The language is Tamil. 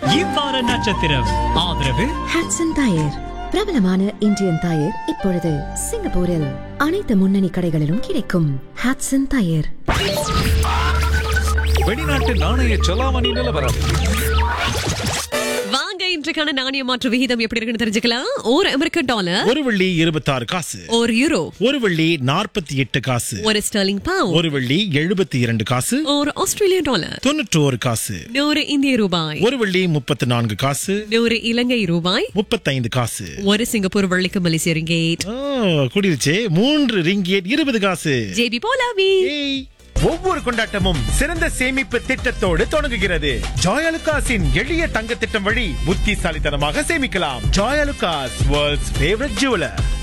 இவ்வார நட்சத்திரம் ஆதரவு ஹாட்சன் டயர் பிரபலமான இந்தியன் டயர் இப்பொழுது சிங்கப்பூரில் அனைத்து முன்னணி கடைகளிலும் கிடைக்கும் ஹாட்சன் டயர் வெளிநாட்டு நாணய செலாவணி நிலவரம் வாங்க இன்றைக்கான நாணய மாற்று விகிதம் எப்படி இருக்குன்னு தெரிஞ்சுக்கலாம் ஒரு அமெரிக்க டாலர் ஒரு வெள்ளி இருபத்தாறு காசு ஒரு யூரோ ஒரு வெள்ளி நாற்பத்தி எட்டு காசு ஒரு ஸ்டர்லிங் பவுண்ட் ஒரு வெள்ளி எழுபத்தி இரண்டு காசு ஒரு ஆஸ்திரேலிய டாலர் தொண்ணூற்று ஒரு காசு நூறு இந்திய ரூபாய் ஒரு வெள்ளி முப்பத்தி நான்கு காசு நூறு இலங்கை ரூபாய் முப்பத்தைந்து காசு ஒரு சிங்கப்பூர் வெள்ளிக்கு மலேசிய ரிங்கேட் ஓ, கூடிருச்சே மூன்று ரிங்கியட் இருபது காசு ஜேபி போலாவி ஏய் ஒவ்வொரு கொண்டாட்டமும் சிறந்த சேமிப்பு திட்டத்தோடு தொடங்குகிறது ஜாயலுகாஸின் எளிய தங்க திட்டம் வழி புத்திசாலித்தனமாக சேமிக்கலாம் ஜாயலுகாஸ் வேர்ல்ட்ஸ் ஃபேவரட் ஜுவலர்